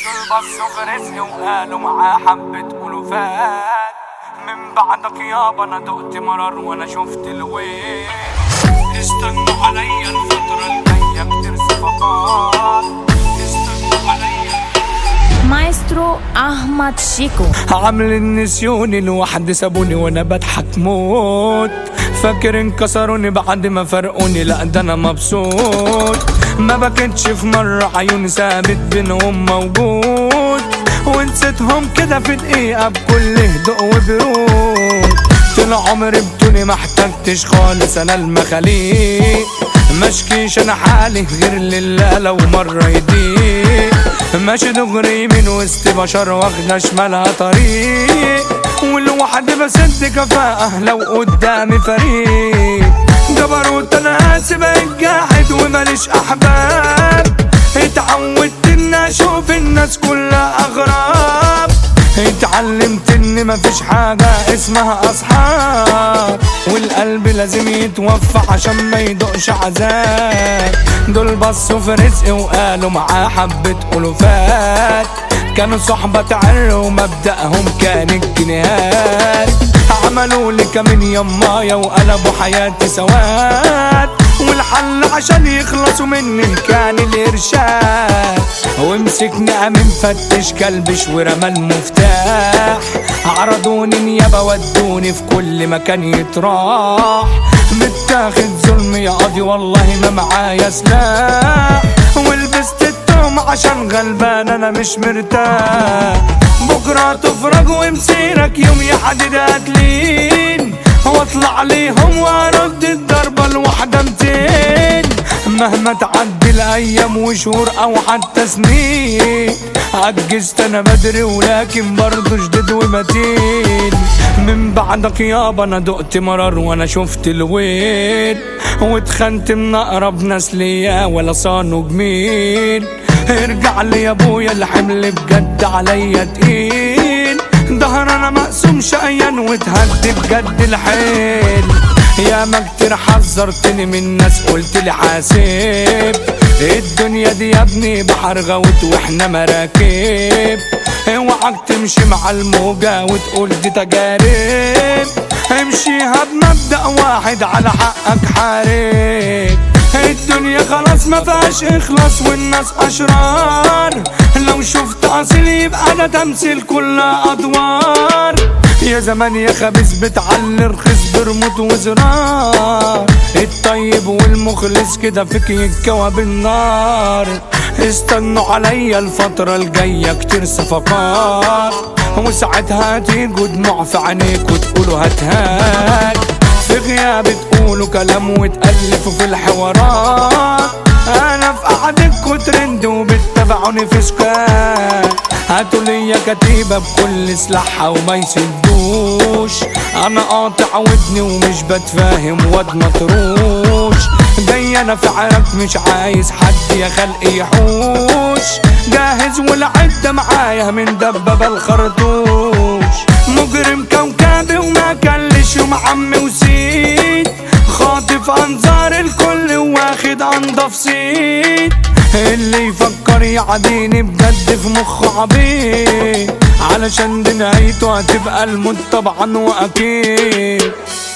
بصوا في رزقي وقالوا معاه حبة ألوفات من بعدك يابا أنا دقت مرار وأنا شفت الويل استنوا عليا الفترة الجاية كتير صفقات استنوا عليا مايسترو أحمد شيكو عامل النسيون لوحدي سابوني وانا بضحك موت فاكر انكسروني بعد ما فرقوني لا ده انا مبسوط ما بكتش في مرة عيوني ثابت بينهم موجود ونسيتهم كده في دقيقة بكل هدوء وبرود طول عمري بتوني ما احتجتش خالص انا المخاليق مشكيش انا حالي غير لله لو مرة يضيق ماشي دغري من وسط بشر واخدة شمالها طريق والوحدي بسد كفاءة لو قدامي فريق جبروت انا اسف قاعد وماليش احباب اتعودت ان اشوف الناس كلها اغراب اتعلمت ان مفيش حاجة اسمها اصحاب والقلب لازم يتوفى عشان ما يدقش عذاب دول بصوا في رزقي وقالوا معاه حبة ألوفات كانوا صحبة عر ومبدأهم كان الجنيهات عملوا لي كمان يمايا وقلبوا حياتي سواد والحل عشان يخلصوا مني كان الإرشاد ومسكني قام مفتش كلبش ورمى المفتاح عرضوني نيابة ودوني في كل مكان يتراح متاخد ظلم يا قاضي والله ما معايا سلاح ولبست التوم عشان غلبان انا مش مرتاح بكرة تفرج ومسيرك يوم يحدد قاتلين واطلع ليهم وارد الضربة الواحدة متين مهما تعدي الايام وشهور او حتى سنين عجزت انا بدري ولكن برضه جديد ومتين من بعدك يابا انا دقت مرار وانا شفت الويل واتخنت من اقرب ناس ليا ولا صانوا جميل ارجع لي يا ابويا الحمل بجد عليا تقيل ظهر انا مقسوم شقيان واتهد بجد الحيل يا ما كتير حذرتني من ناس قلت لي حاسب الدنيا دي يا ابني بحر غوت واحنا مراكب اوعك تمشي مع الموجة وتقول دي تجارب امشيها بمبدأ واحد على حقك حارب الدنيا خلاص ما فيهاش اخلاص والناس اشرار لو شفت اصيل يبقى ده تمثيل كلها ادوار يا زمان يا خبيث بتعلي رخيص برموت وزرار الطيب والمخلص كده فيك يتكوى بالنار استنوا عليا الفترة الجاية كتير صفقات وساعتها تيجوا دموع في عينيك وتقولوا هات هات في غياب تقولوا كلام وتألفوا في الحوارات انا في قعدتكوا ترند وبتتابعوني في سكات هاتوا ليا كتيبة بكل سلاحها وما يسدوش انا قاطع ودني ومش بتفاهم واد مطروش جاي انا في عرق مش عايز حد يا خلقي يحوش جاهز والعدة معايا من دبابة الخرطوش مجرم كوكبي وما كلش يوم عمي وسيد خاطف انظار الكل واخد انضف سيد اللي يفكر يعديني بجد في مخه عبيد علشان دي نهايته هتبقى الموت طبعا واكيد